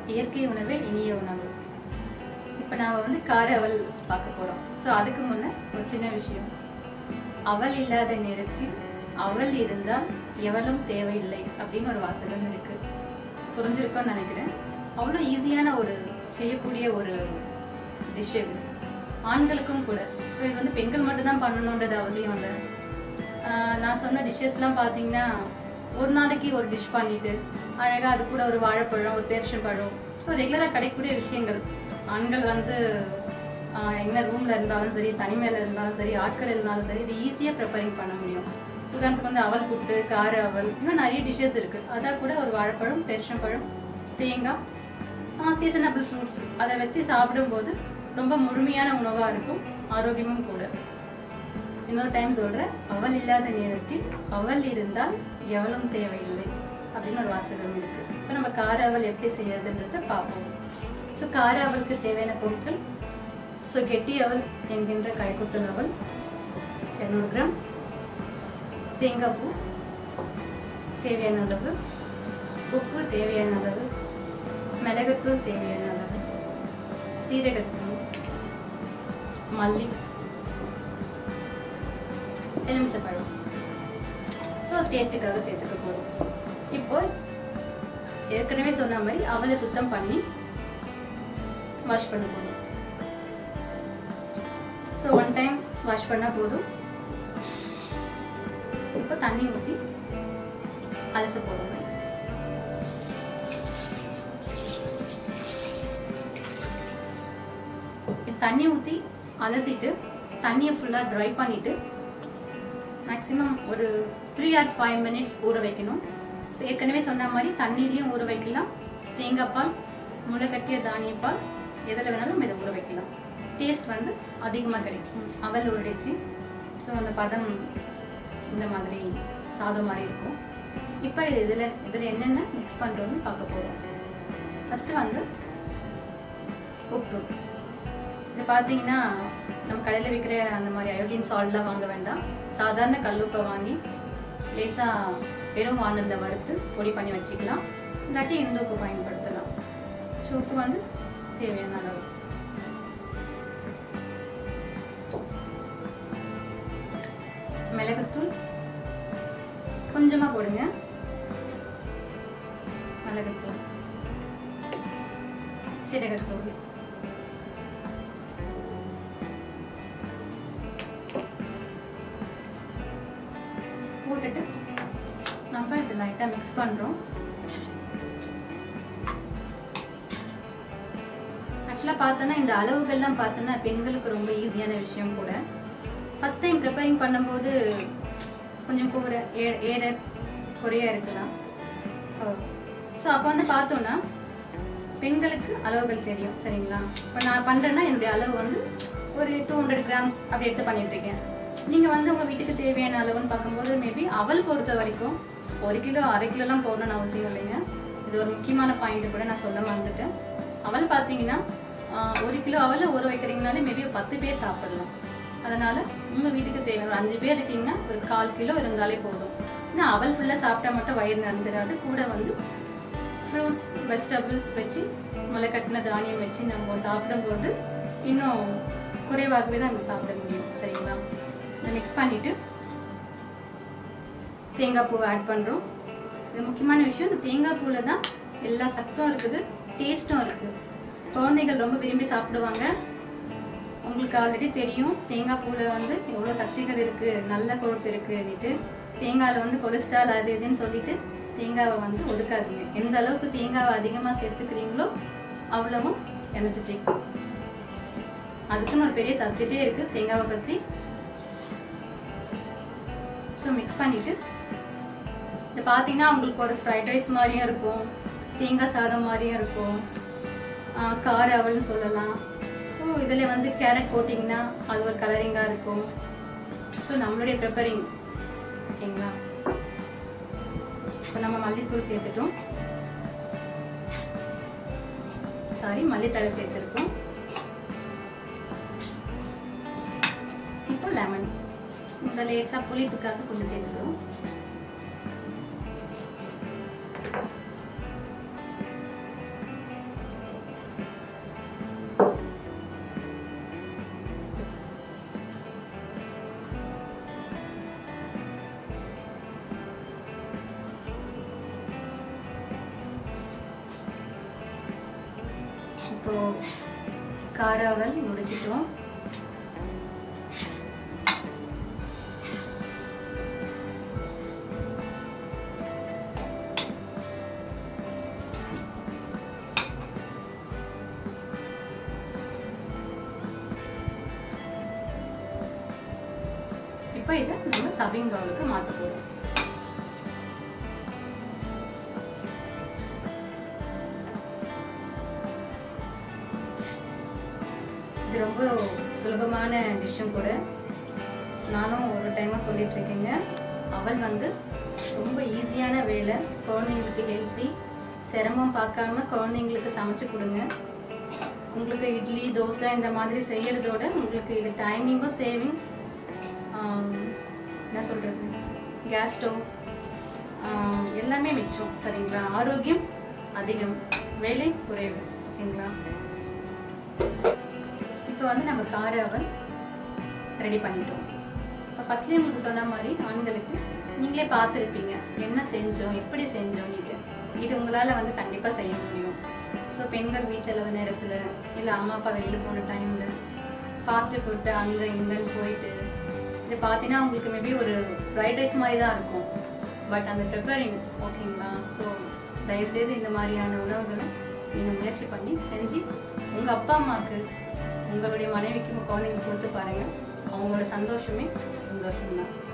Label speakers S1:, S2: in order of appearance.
S1: இயற்கை உணவே இனிய உணவு இப்போ நாம் வந்து கார அவல் பார்க்க போகிறோம் ஸோ அதுக்கு முன்னே ஒரு சின்ன விஷயம் அவல் இல்லாத நேரத்தில் அவல் இருந்தால் எவளும் தேவையில்லை அப்படின்னு ஒரு வாசகம் இருக்கு புரிஞ்சிருக்கோன்னு நினைக்கிறேன் அவ்வளோ ஈஸியான ஒரு செய்யக்கூடிய ஒரு டிஷ் இது ஆண்களுக்கும் கூட ஸோ இது வந்து பெண்கள் மட்டும்தான் பண்ணணுன்றது அவசியம் இல்லை ஆஹ் நான் சொன்ன டிஷ்ஷஸ்லாம் பார்த்தீங்கன்னா ஒரு நாளைக்கு ஒரு டிஷ் பண்ணிட்டு அழகாக அது கூட ஒரு வாழைப்பழம் ஒரு பேரிச்சம்பழம் ஸோ ரெகுலராக கிடைக்கக்கூடிய விஷயங்கள் ஆண்கள் வந்து ஆஹ் என்ன ரூமில் இருந்தாலும் சரி தனிமையில் இருந்தாலும் சரி ஆட்கள் இருந்தாலும் சரி இது ஈஸியாக ப்ரிப்பரிங் பண்ண முடியும் உதாரணத்துக்கு வந்து அவல் புட்டு கார அவல் இன்னும் நிறைய டிஷ்ஷஸ் இருக்குது அதான் கூட ஒரு வாழைப்பழம் பேரிச்சம்பழம் தேங்காய் சீசனபிள் ஃப்ரூட்ஸ் அதை வச்சு சாப்பிடும்போது ரொம்ப முழுமையான உணவாக இருக்கும் ஆரோக்கியமும் கூட இன்னொரு டைம் சொல்கிறேன் அவல் இல்லாத நேரத்தில் அவல் இருந்தால் எவளும் தேவையில்லை அப்படின்னு ஒரு வாசகம் இருக்குது இப்போ நம்ம கார அவல் எப்படி செய்யறதுன்றத பார்ப்போம் ஸோ கார அவலுக்கு தேவையான பொருட்கள் ஸோ கெட்டி அவல் என்கின்ற கைக்குத்தல் அவல் இரநூறு கிராம் தேங்காய் பூ தேவையான அளவு உப்பு தேவையான அளவு மிளகுத்தூள் தேவையான அளவு சீரகத்தூள் மல்லி எலுமிச்சப்பழம் ஸோ டேஸ்ட்டுக்காக சேர்த்துக்க போகிறோம் இப்போ ஏற்கனவே சொன்ன மாதிரி அவலை சுத்தம் பண்ணி வாஷ் பண்ண போதும் ஸோ ஒன் டைம் வாஷ் பண்ணால் போதும் இப்போ தண்ணி ஊற்றி அலச போகிறோம் தண்ணி ஊற்றி அலசிட்டு தண்ணியை ஃபுல்லாக ட்ரை பண்ணிவிட்டு மேக்ஸிமம் ஒரு த்ரீ ஆர் ஃபைவ் மினிட்ஸ் ஊற வைக்கணும் ஸோ ஏற்கனவே சொன்ன மாதிரி தண்ணிலையும் ஊற வைக்கலாம் தேங்காய் பால் முளைக்கட்டிய தானியப்பால் எதில் வேணாலும் நம்ம இதை ஊற வைக்கலாம் டேஸ்ட் வந்து அதிகமாக கிடைக்கும் அவல் ஊறிடுச்சு ஸோ அந்த பதம் இந்த மாதிரி சாதம் மாதிரி இருக்கும் இப்போ இது இதில் இதில் என்னென்ன மிக்ஸ் பண்ணுறோன்னு பார்க்க போகிறோம் ஃபஸ்ட்டு வந்து உப்பு இது பார்த்தீங்கன்னா நம்ம கடையில் விற்கிற அந்த மாதிரி அயோடின் சால்ட்லாம் வாங்க வேண்டாம் சாதாரண கல்லுப்பை வாங்கி லேசாக வெறும் வானல்ல வறுத்து பொடி பண்ணி வச்சுக்கலாம் இல்லாட்டி இந்த உப்பு பயன்படுத்தலாம் ஸோ உப்பு வந்து தேவையான அளவு மிளகுத்தூள் கொஞ்சமாக போடுங்க மிளகுத்தூள் சீரகத்தூள் போட்டுட்டு நம்ம இது லைட்டாக மிக்ஸ் பண்ணுறோம் ஆக்சுவலாக பார்த்தோன்னா இந்த அளவுகள்லாம் பார்த்தோன்னா பெண்களுக்கு ரொம்ப ஈஸியான விஷயம் கூட ஃபஸ்ட் டைம் ப்ரிப்பேரிங் பண்ணும்போது கொஞ்சம் கூற ஏ ஏற குறைய இருக்கலாம் ஸோ அப்போ வந்து பார்த்தோன்னா பெண்களுக்கு அளவுகள் தெரியும் சரிங்களா இப்போ நான் பண்ணுறேன்னா என்னுடைய அளவு வந்து ஒரு டூ ஹண்ட்ரட் கிராம்ஸ் அப்படி எடுத்து பண்ணிட்டு இருக்கேன் நீங்கள் வந்து உங்கள் வீட்டுக்கு தேவையான அளவுன்னு பார்க்கும்போது மேபி அவல் பொறுத்த வரைக்கும் ஒரு கிலோ அரை கிலோலாம் போடணும்னு அவசியம் இல்லைங்க இது ஒரு முக்கியமான பாயிண்ட் கூட நான் சொல்ல மறந்துட்டேன் அவல் பார்த்தீங்கன்னா ஆஹ், ஒரு கிலோ அவலை ஊற வைக்கிறீங்கனாலே மேபி ஒரு பத்து பேர் சாப்பிடலாம் அதனால உங்கள் வீட்டுக்கு தேவையான ஒரு அஞ்சு பேர் இருக்கீங்கன்னா ஒரு கால் கிலோ இருந்தாலே போதும் ஏன்னா அவல் ஃபுல்லாக சாப்பிட்டா மட்டும் வயிறு நிறைஞ்சிடாது கூட வந்து ஃப்ரூட்ஸ் வெஜிடபிள்ஸ் வச்சு முளைக்கட்டின தானியம் வச்சு நம்ம சாப்பிடும்போது இன்னும் குறைவாகவே தான் நம்ம சாப்பிட முடியும் சரிங்களா இதை மிக்ஸ் பண்ணிவிட்டு தேங்காய் பூவை ஆட் பண்ணுறோம் இது முக்கியமான விஷயம் இந்த தேங்காய் பூவில் தான் எல்லா சத்தும் இருக்குது டேஸ்ட்டும் இருக்குது குழந்தைகள் ரொம்ப விரும்பி சாப்பிடுவாங்க உங்களுக்கு ஆல்ரெடி தெரியும் தேங்காய் பூவில் வந்து எவ்வளோ சக்திகள் இருக்குது நல்ல கொழுப்பு இருக்குன்னுட்டு தேங்காயில் வந்து கொலஸ்ட்ரால் அது இதுன்னு சொல்லிட்டு தேங்காவை வந்து ஒதுக்காதீங்க எந்த அளவுக்கு தேங்காவை அதிகமாக சேர்த்துக்கிறீங்களோ அவ்வளவும் எனர்ஜெட்டிக் அதுக்குன்னு ஒரு பெரிய சப்ஜெக்டே இருக்குது தேங்காவை பற்றி ஸோ மிக்ஸ் பண்ணிவிட்டு இது பார்த்தீங்கன்னா உங்களுக்கு ஒரு ஃப்ரைட் ரைஸ் மாதிரியும் இருக்கும் தேங்காய் சாதம் மாதிரியும் இருக்கும் ஆஹ் கார அவல்னு சொல்லலாம் ஸோ இதில் வந்து கேரட் போட்டிங்கன்னா அது ஒரு கலரிங்காக இருக்கும் ஸோ நம்மளுடைய ப்ரிப்பரிங் ஓகேங்களா இப்போ நம்ம மல்லித்தூள் சேர்த்துட்டோம் சாரி மல்லித்தழை சேர்த்துருக்கோம் இப்போ லெமன் இந்த லேசாக புளிப்புக்காக கொஞ்சம் சேர்த்துக்கிறோம் இப்போ காராவல் முடிச்சிட்டோம் இப்போ இதை நம்ம சர்விங் பவுலுக்கு மாற்ற போகிறோம் இது ரொம்ப சுலபமான டிஷ்ஷும் கூட நானும் ஒரு டைமாக சொல்லிட்டு இருக்கேங்க அவள் வந்து ரொம்ப ஈஸியான வேலை குழந்தைங்களுக்கு ஹெல்த்தி சிரமம் பார்க்காம குழந்தைங்களுக்கு சமைச்சு கொடுங்க உங்களுக்கு இட்லி தோசை இந்த மாதிரி செய்யறதோட உங்களுக்கு இது டைமிங்கும் சேவிங் என்ன சொல்கிறது கேஸ் ஸ்டவ் எல்லாமே மிச்சம் சரிங்களா ஆரோக்கியம் அதிகம் வேலை குறைவு ஓகேங்களா இப்போ வந்து நம்ம கார அவல் ரெடி பண்ணிட்டோம் இப்போ ஃபஸ்ட்லேயே உங்களுக்கு சொன்ன மாதிரி ஆண்களுக்கு நீங்களே பார்த்துருப்பீங்க என்ன செஞ்சோம் எப்படி செஞ்சோம்னுட்டு இது உங்களால் வந்து கண்டிப்பாக செய்ய முடியும் ஸோ பெண்கள் வீட்டில் இல்லாத நேரத்தில் இல்லை அம்மா அப்பா வெளியில் போன டைமில் ஃபாஸ்ட்டு ஃபுட்டு அங்கே இங்கேன்னு போயிட்டு இது பார்த்தீங்கன்னா உங்களுக்கு மேபி ஒரு ஃப்ரைட் ரைஸ் மாதிரி தான் இருக்கும் பட் அந்த ப்ரிப்பரிங் ஓகேங்களா ஸோ தயவுசெய்து இந்த மாதிரியான உணவுகளை நீங்கள் முயற்சி பண்ணி செஞ்சு உங்கள் அப்பா அம்மாவுக்கு உங்களுடைய மனைவிக்கு உங்கள் குழந்தைங்க கொடுத்து பாருங்கள் அவங்களோட சந்தோஷமே சந்தோஷம் தான்